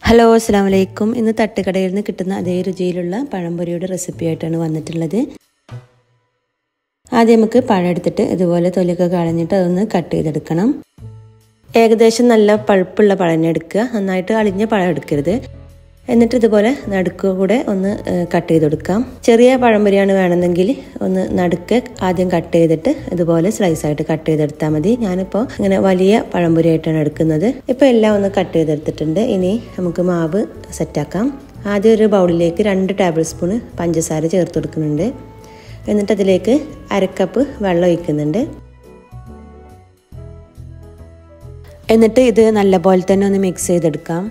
hello അസ്സാം വലൈക്കും ഇന്ന് തട്ടുകടയിൽ നിന്ന് കിട്ടുന്ന അതേ രുചിയിലുള്ള പഴംപൊരിയുടെ റെസിപ്പി ആയിട്ടാണ് വന്നിട്ടുള്ളത് ആദ്യം നമുക്ക് പഴം എടുത്തിട്ട് ഇതുപോലെ തൊലിയൊക്കെ കളഞ്ഞിട്ട് അതൊന്ന് കട്ട് ചെയ്തെടുക്കണം ഏകദേശം നല്ല പഴുപ്പുള്ള പഴം എടുക്കുക നന്നായിട്ട് അളിഞ്ഞ പഴം എടുക്കരുത് എന്നിട്ട് ഇതുപോലെ നടുക്ക് കൂടെ ഒന്ന് കട്ട് ചെയ്ത് കൊടുക്കാം ചെറിയ പഴംപൊരിയാണ് വേണമെന്നെങ്കിൽ ഒന്ന് നടുക്ക് ആദ്യം കട്ട് ചെയ്തിട്ട് ഇതുപോലെ സ്ലൈസ് ആയിട്ട് കട്ട് ചെയ്തെടുത്താൽ മതി ഞാനിപ്പോൾ ഇങ്ങനെ വലിയ പഴംപൊരി ആയിട്ടാണ് എടുക്കുന്നത് ഇപ്പോൾ എല്ലാം ഒന്ന് കട്ട് ചെയ്തെടുത്തിട്ടുണ്ട് ഇനി നമുക്ക് മാവ് സെറ്റാക്കാം ആദ്യം ഒരു ബൗളിലേക്ക് രണ്ട് ടേബിൾ സ്പൂൺ പഞ്ചസാര ചേർത്ത് കൊടുക്കുന്നുണ്ട് എന്നിട്ട് അതിലേക്ക് അരക്കപ്പ് വെള്ളം ഒഴിക്കുന്നുണ്ട് എന്നിട്ട് ഇത് നല്ലപോലെ തന്നെ ഒന്ന് മിക്സ് ചെയ്തെടുക്കാം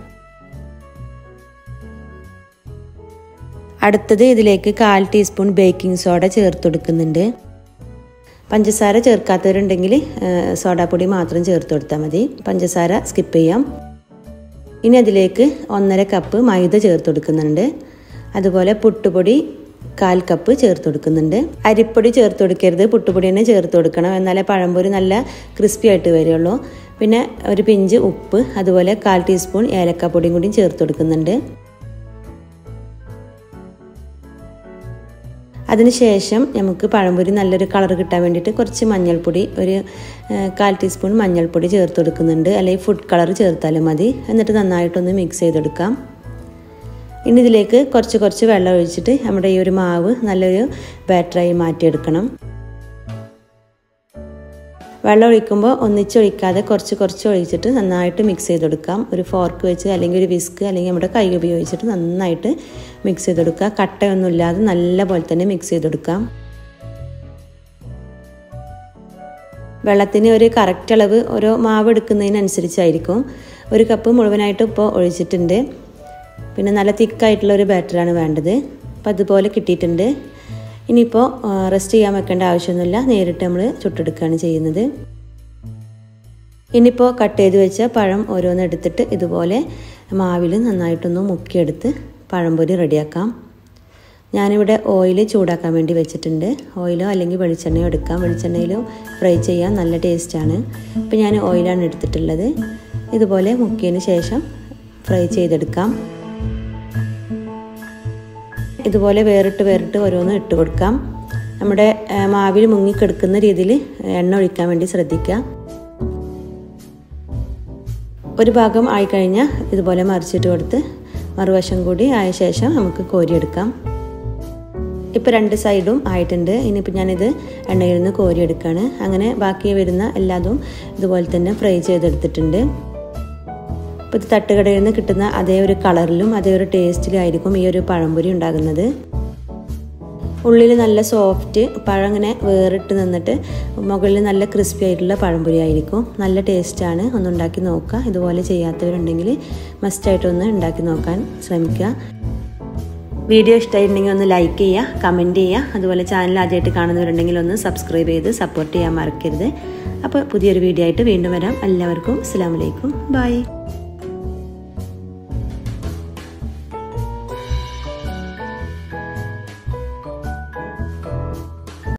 അടുത്തത് ഇതിലേക്ക് കാൽ ടീസ്പൂൺ ബേക്കിംഗ് സോഡ ചേർത്ത് കൊടുക്കുന്നുണ്ട് പഞ്ചസാര ചേർക്കാത്തവരുണ്ടെങ്കിൽ സോഡാപ്പൊടി മാത്രം ചേർത്ത് കൊടുത്താൽ മതി പഞ്ചസാര സ്കിപ്പ് ചെയ്യാം ഇനി അതിലേക്ക് ഒന്നര കപ്പ് മൈദ ചേർത്ത് കൊടുക്കുന്നുണ്ട് അതുപോലെ പുട്ടുപൊടി കാൽ കപ്പ് ചേർത്ത് കൊടുക്കുന്നുണ്ട് അരിപ്പൊടി ചേർത്ത് കൊടുക്കരുത് പുട്ടുപൊടി തന്നെ ചേർത്ത് കൊടുക്കണം എന്നാലേ പഴംപൊരി നല്ല ക്രിസ്പി ആയിട്ട് വരികയുള്ളൂ പിന്നെ ഒരു പിഞ്ച് ഉപ്പ് അതുപോലെ കാൽ ടീസ്പൂൺ ഏലക്കപ്പൊടിയും കൂടി ചേർത്ത് കൊടുക്കുന്നുണ്ട് അതിനുശേഷം നമുക്ക് പഴംപൊരി നല്ലൊരു കളർ കിട്ടാൻ വേണ്ടിയിട്ട് കുറച്ച് മഞ്ഞൾപ്പൊടി ഒരു കാൽ ടീസ്പൂൺ മഞ്ഞൾപ്പൊടി ചേർത്ത് കൊടുക്കുന്നുണ്ട് അല്ലെങ്കിൽ ഫുഡ് കളർ ചേർത്താലും മതി എന്നിട്ട് നന്നായിട്ടൊന്ന് മിക്സ് ചെയ്തെടുക്കാം ഇനി ഇതിലേക്ക് കുറച്ച് കുറച്ച് വെള്ളം ഒഴിച്ചിട്ട് നമ്മുടെ ഈ ഒരു മാവ് നല്ലൊരു ബാറ്ററായി മാറ്റിയെടുക്കണം വെള്ളം ഒഴിക്കുമ്പോൾ ഒന്നിച്ചൊഴിക്കാതെ കുറച്ച് കുറച്ച് ഒഴിച്ചിട്ട് നന്നായിട്ട് മിക്സ് ചെയ്ത് കൊടുക്കാം ഒരു ഫോർക്ക് വെച്ച് അല്ലെങ്കിൽ ഒരു വിസ്ക് അല്ലെങ്കിൽ നമ്മുടെ കൈ ഉപയോഗിച്ചിട്ട് നന്നായിട്ട് മിക്സ് ചെയ്ത് കൊടുക്കുക കട്ടയൊന്നുമില്ലാതെ നല്ല പോലെ തന്നെ മിക്സ് ചെയ്ത് കൊടുക്കാം വെള്ളത്തിന് ഒരു കറക്റ്റ് അളവ് ഓരോ മാവ് എടുക്കുന്നതിനനുസരിച്ചായിരിക്കും ഒരു കപ്പ് മുഴുവനായിട്ട് ഇപ്പോൾ ഒഴിച്ചിട്ടുണ്ട് പിന്നെ നല്ല തിക്കായിട്ടുള്ള ഒരു ബാറ്ററാണ് വേണ്ടത് അപ്പോൾ അതുപോലെ കിട്ടിയിട്ടുണ്ട് ഇനിയിപ്പോൾ റെസ്റ്റ് ചെയ്യാൻ വെക്കേണ്ട ആവശ്യമൊന്നുമില്ല നേരിട്ട് നമ്മൾ ചുട്ടെടുക്കുകയാണ് ചെയ്യുന്നത് ഇനിയിപ്പോൾ കട്ട് ചെയ്ത് വെച്ച പഴം ഓരോന്ന് എടുത്തിട്ട് ഇതുപോലെ മാവിൽ നന്നായിട്ടൊന്ന് മുക്കിയെടുത്ത് പഴംപൊരി റെഡിയാക്കാം ഞാനിവിടെ ഓയിൽ ചൂടാക്കാൻ വേണ്ടി വെച്ചിട്ടുണ്ട് ഓയിലോ അല്ലെങ്കിൽ വെളിച്ചെണ്ണയോ എടുക്കാം വെളിച്ചെണ്ണയിലോ ഫ്രൈ ചെയ്യാൻ നല്ല ടേസ്റ്റാണ് ഇപ്പോൾ ഞാൻ ഓയിലാണ് എടുത്തിട്ടുള്ളത് ഇതുപോലെ മുക്കിയതിന് ശേഷം ഫ്രൈ ചെയ്തെടുക്കാം ഇതുപോലെ വേറിട്ട് വേറിട്ട് ഓരോന്ന് ഇട്ട് കൊടുക്കാം നമ്മുടെ മാവിൽ മുങ്ങിക്കെടുക്കുന്ന രീതിയിൽ എണ്ണ ഒഴിക്കാൻ വേണ്ടി ശ്രദ്ധിക്കുക ഒരു ഭാഗം ആയിക്കഴിഞ്ഞാൽ ഇതുപോലെ മറിച്ചിട്ട് കൊടുത്ത് മറുവശം കൂടി ആയ ശേഷം നമുക്ക് കോരിയെടുക്കാം ഇപ്പോൾ രണ്ട് സൈഡും ആയിട്ടുണ്ട് ഇനിയിപ്പോൾ ഞാനിത് എണ്ണയിൽ നിന്ന് കോരിയെടുക്കുകയാണ് അങ്ങനെ ബാക്കി വരുന്ന എല്ലാതും ഇതുപോലെ തന്നെ ഫ്രൈ ചെയ്തെടുത്തിട്ടുണ്ട് ഇപ്പോൾ ഇത് തട്ടുകടയിൽ നിന്ന് കിട്ടുന്ന അതേ ഒരു കളറിലും അതേ ഒരു ടേസ്റ്റിലും ആയിരിക്കും ഈ ഒരു പഴംപൊരി ഉണ്ടാകുന്നത് ഉള്ളിൽ നല്ല സോഫ്റ്റ് പഴം ഇങ്ങനെ വേറിട്ട് നിന്നിട്ട് മുകളിൽ നല്ല ക്രിസ്പി ആയിട്ടുള്ള പഴംപൊരി ആയിരിക്കും നല്ല ടേസ്റ്റാണ് ഒന്ന് ഉണ്ടാക്കി നോക്കുക ഇതുപോലെ ചെയ്യാത്തവരുണ്ടെങ്കിൽ മസ്റ്റായിട്ടൊന്ന് ഉണ്ടാക്കി നോക്കാൻ ശ്രമിക്കുക വീഡിയോ ഇഷ്ടമായിട്ടുണ്ടെങ്കിൽ ഒന്ന് ലൈക്ക് ചെയ്യുക കമൻറ്റ് ചെയ്യുക അതുപോലെ ചാനൽ ആദ്യമായിട്ട് കാണുന്നവരുണ്ടെങ്കിൽ ഒന്ന് സബ്സ്ക്രൈബ് ചെയ്ത് സപ്പോർട്ട് ചെയ്യാൻ മറക്കരുത് അപ്പോൾ പുതിയൊരു വീഡിയോ ആയിട്ട് വീണ്ടും വരാം എല്ലാവർക്കും അസ്സാം വലൈക്കും ബൈ